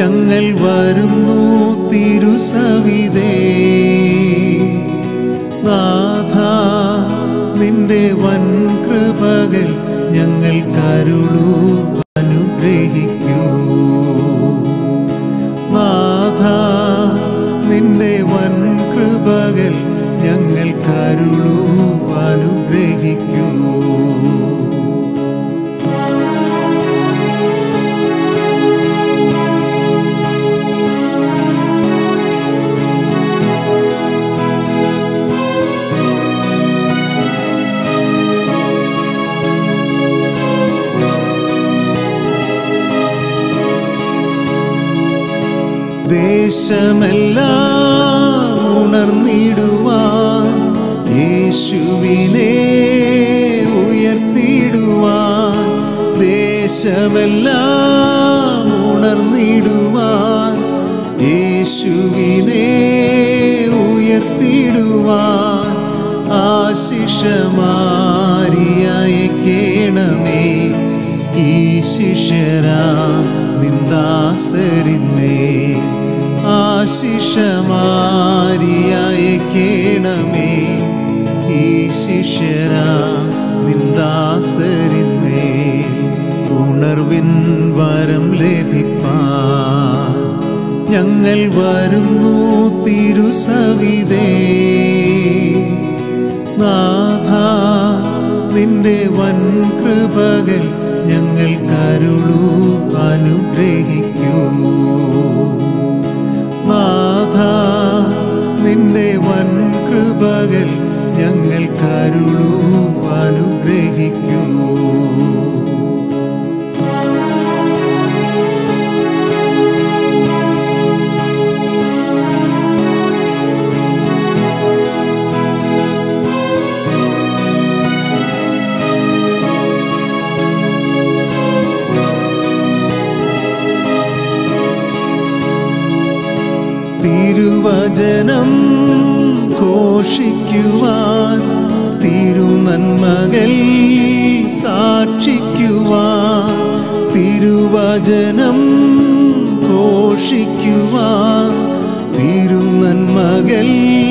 ഞങ്ങൾ വരുന്നു തിരുസവിതേ നാഥ നിന്റെ വൻ കൃപകൾ ഞങ്ങൾ കരുളൂ അനുഗ്രഹിക്കൂ നാഥ നിന്റെ വൻ കൃപകൾ ഞങ്ങൾ കരുളൂ അനുഗ്രഹിക്കൂ ദേശമെല്ലാം ഉണർന്നിടുവാൻ യേശുവിനെ ഉയർത്തിടുവാൻ ദേശമെല്ലാം ഉണർന്നിടുവാൻ യേശുവിനെ ഉയർത്തിടുവാൻ ആശിഷമാരിയയക്കേണമേ ഈ ശിഷ്യരാം നിന്ദാസരിന്മേ ആശിഷമാരിയയക്കേണമേ ഈ ശിഷ്യരാം നിന്ദാസരിന്മേ ഉണർവിൻ വരം ലഭിപ്പാൻ ഞങ്ങൾ വരുന്നു തിരുസവിതേ നാഥ നിന്റെ വൻ കൃപകൾ ഞങ്ങൾ കരുളൂ അനുഗ്രഹിക്കൂ നാഥ നിന്റെ വൻ കൃപകൾ ഞങ്ങൾ കരുളൂ അനുഗ്രഹിക്കൂ തിരുവചനം ഘോഷിക്കുവാൻ തിരുനന്മകൾ സാക്ഷിക്കുവാൻ തിരുവചനം ഘോഷിക്കുവാൻ തിരുനന്മകൾ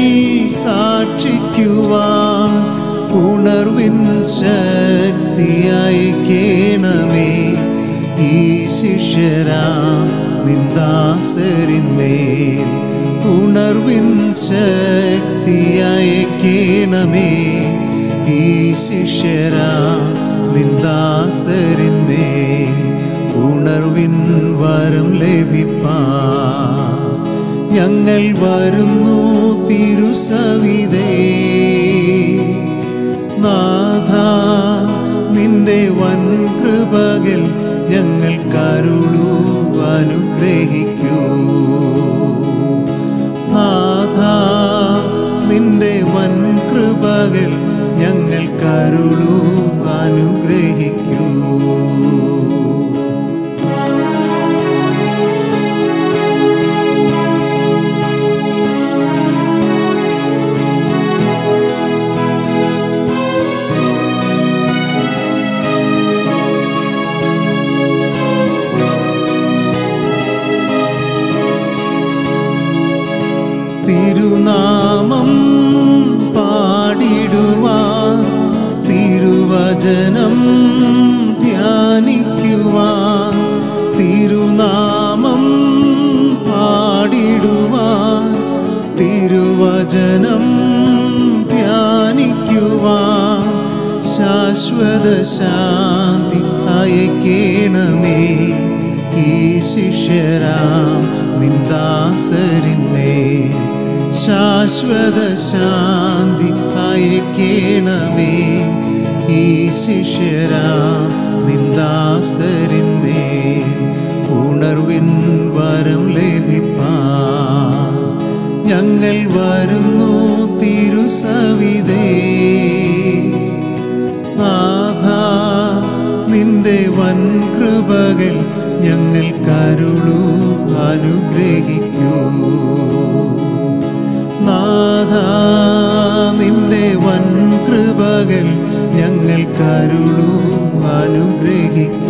സാക്ഷിക്കുവാൻ ഉണർവിൻ ശക്തിയായി കേണമേ ഈ ശിഷ്യരാം നിന്ദാസരിന്മേൽ ഉണർവിൻ ശക്തിയായി കേണമേ ഈ ശിഷ്യരാം നിന്ദാസരിന്മേൽ ഉണർവിൻ വരം ലഭിപ്പാൻ ഞങ്ങൾ വരുന്നു തിരുസവിതേ നാഥ നിന്റെ വൻ കൃപകൾ ഞങ്ങൾ കരുളൂ അനുഗ്രഹിക്കൂ നാഥ നിന്റെ വൻ കൃപകൾ ഞങ്ങൾ കരുളൂ അനുഗ്രഹിക്കൂ തിരുനാമം പാടിടുവാൻ തിരുവചനം ധ്യാനിക്കുവാൻ തിരുനാമം പാടിടുവാൻ തിരുവചനം ധ്യാനിക്കുവാൻ ശാശ്വത ശാന്തി അയക്കേണമേ ഈ ശിഷ്യരാം നിന്ദാസരിന്മേൽ ശാശ്വത ശാന്തി അയക്കേണമേ ഈ ശിഷ്യരാം നിന്ദാസരിന്മേൽ ഉണർവിൻ വരം ലഭിപ്പാൻ ഞങ്ങൾ വരുന്നു തിരുസവിതേ നാഥ നിന്റെ വൻ കൃപകൾ ഞങ്ങൾ കരുളൂ അനുഗ്രഹിക്കൂ നാഥ നിന്റെ വൻ കൃപകൾ ഞങ്ങൾ കരുളൂ അനുഗ്രഹിക്കൂ